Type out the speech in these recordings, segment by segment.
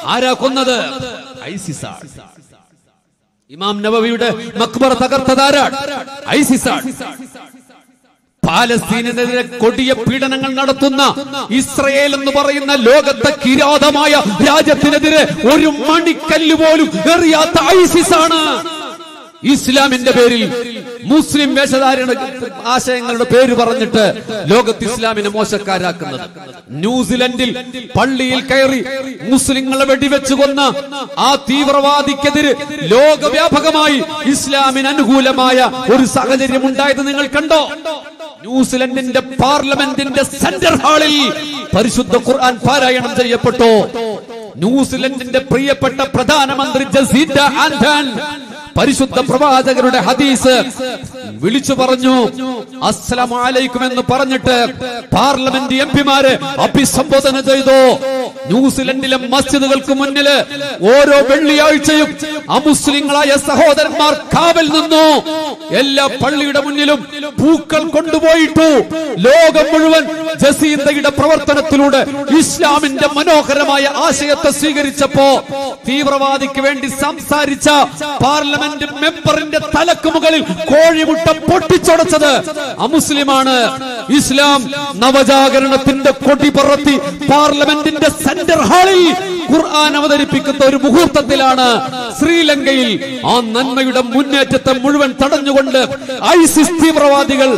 ആരാ കൊന്നത് ഐസിസാണ് ഇമാം നബവിയുടെ മക്ബറ തകർത്തതാരാണ് ഐസിസാണ് പാലസ്തീനെതിരെ കൊടിയ പീഡനങ്ങൾ നടത്തുന്ന ഇസ്രയേൽ എന്ന് പറയുന്ന ലോകത്തെ കിരാതമായ രാജ്യത്തിനെതിരെ ഒരു മണിക്കല്ല് പോലും എറിയാത്ത ഐസിസ് ആണ് ഇസ്ലാമിന്റെ പേരിൽ മുസ്ലിം വേഷധാരണ ആശയങ്ങളുടെ പേര് പറഞ്ഞിട്ട് ലോകത്ത് ഇസ്ലാമിനെ മോശക്കാരാക്കുന്നത് ന്യൂസിലൻഡിൽ പള്ളിയിൽ കയറി മുസ്ലിങ്ങളെ വെടിവെച്ച് കൊന്ന ആ തീവ്രവാദിക്കെതിരെ ലോകവ്യാപകമായി ഇസ്ലാമിന് അനുകൂലമായ ഒരു സാഹചര്യം ഉണ്ടായത് നിങ്ങൾ കണ്ടോ ന്യൂസിലൻഡിന്റെ പാർലമെന്റിന്റെ സെന്റർ ഹാളിൽ പരിശുദ്ധ ഖുർആൻ പാരായണം ചെയ്യപ്പെട്ടു ന്യൂസിലൻഡിന്റെ പ്രിയപ്പെട്ട പ്രധാനമന്ത്രി ജസീന്റ ആൻഡൻ പരിശുദ്ധ പ്രവാചകരുടെ ഹദീസ് വിളിച്ചു പറഞ്ഞു അസ്സലാമു അലൈക്കും എന്ന് പറഞ്ഞിട്ട് പാർലമെന്റ് എം പിമാരെ അഭിസംബോധന ചെയ്തു ന്യൂസിലൻഡിലെ മസ്ജിദുകൾക്ക് മുന്നില് ഓരോ വെള്ളിയാഴ്ചയും അമുസ്ലിങ്ങളായ സഹോദരന്മാർ കാവൽ നിന്നു എല്ലാ പള്ളിയുടെ മുന്നിലും പൂക്കൾ കൊണ്ടുപോയിട്ടു ലോകം മുഴുവൻ ജസീന്തയുടെ പ്രവർത്തനത്തിലൂടെ ഇസ്ലാമിന്റെ മനോഹരമായ ആശയത്തെ സ്വീകരിച്ചപ്പോ തീവ്രവാദിക്ക് വേണ്ടി സംസാരിച്ച പാർലമെന്റ് മെമ്പറിന്റെ തലക്ക് മുകളിൽ കോഴിമുട്ട പൊട്ടിച്ചൊടച്ചത് അമുസ്ലിമാണ് ഇസ്ലാം നവജാഗരണത്തിന്റെ കൊടി പറത്തി പാർലമെന്റിന്റെ സെന്റർ ഹാളിൽ ഖുർആൻ അവതരിപ്പിക്കുന്ന ഒരു മുഹൂർത്തത്തിലാണ് ശ്രീലങ്കയിൽ ആ നന്മയുടെ മുന്നേറ്റത്തെ മുഴുവൻ തടഞ്ഞുകൊണ്ട് ഐസിസ് തീവ്രവാദികൾ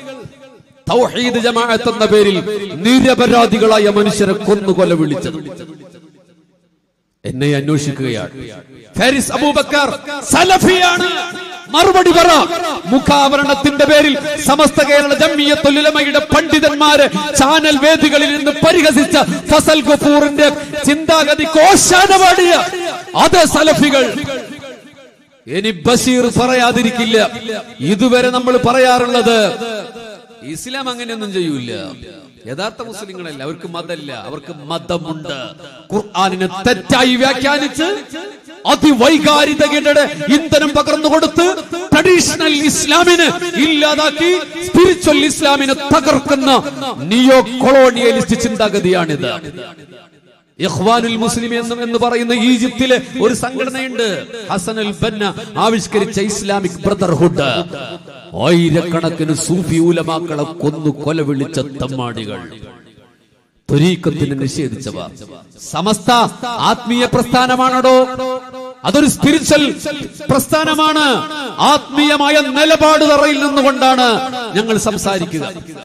തൗഹീദ് ജമാഅത്ത് എന്ന പേരിൽ നിരപരാധികളായ മനുഷ്യരെ കൊന്നുകൊല വിളിച്ചത് എന്നെ അന്വേഷിക്കുകയാണ് ഫാരിസ് അബൂബക്കർ സലഫിയാണ് മറുപടി പറ മുഖാവരണത്തിന്റെ പേരിൽ സമസ്ത കേരള ജമ്മിയത്തുലമയുടെ പണ്ഡിതന്മാരെ ചാനൽ വേദികളിൽ നിന്ന് പരിഹസിച്ച ഫസൽ ഗഫൂറിന്റെ ചിന്താഗതി കോശാന പാടിയ അതേ സലഫികൾ ഇനി ബഷീർ പറയാതിരിക്കില്ല ഇതുവരെ നമ്മൾ പറയാറുള്ളത് ഇസ്ലാം അങ്ങനെയൊന്നും ചെയ്യൂല യഥാർത്ഥ മുസ്ലിങ്ങളല്ല അവർക്ക് മതമല്ല അവർക്ക് മതമുണ്ട് ഖുർആാനിനെ തെറ്റായി വ്യാഖ്യാനിച്ച് അതിവൈകാരികതയുടെ ഇന്ധനം പകർന്നു കൊടുത്ത് ട്രഡീഷണൽ ഇസ്ലാമിനെ ഇല്ലാതാക്കി സ്പിരിച്വൽ ഇസ്ലാമിനെ തകർക്കുന്ന നിയോ കൊളോണിയലിസ്റ്റ് ചിന്താഗതിയാണിത് ഇഖ്വാനുൽ മുസ്ലിം എന്ന് എന്ന് പറയുന്ന ഈജിപ്തിലെ ഒരു സംഘടനയുണ്ട് ഹസനുൽ ബന്ന ആവിഷ്കരിച്ച ഇസ്ലാമിക് ബ്രദർഹുഡ് ആയിരക്കണക്കിന് സൂഫി ഉലമാക്കളെ കൊന്നു കൊല വിളിച്ച തമ്മാടികൾ ത്വരീക്കത്തിന് നിഷേധിച്ചവ സമസ്ത ആത്മീയ പ്രസ്ഥാനമാണോ അതൊരു സ്പിരിച്വൽ പ്രസ്ഥാനമാണ് ആത്മീയമായ നിലപാട് തറയിൽ നിന്നുകൊണ്ടാണ് ഞങ്ങൾ സംസാരിക്കുക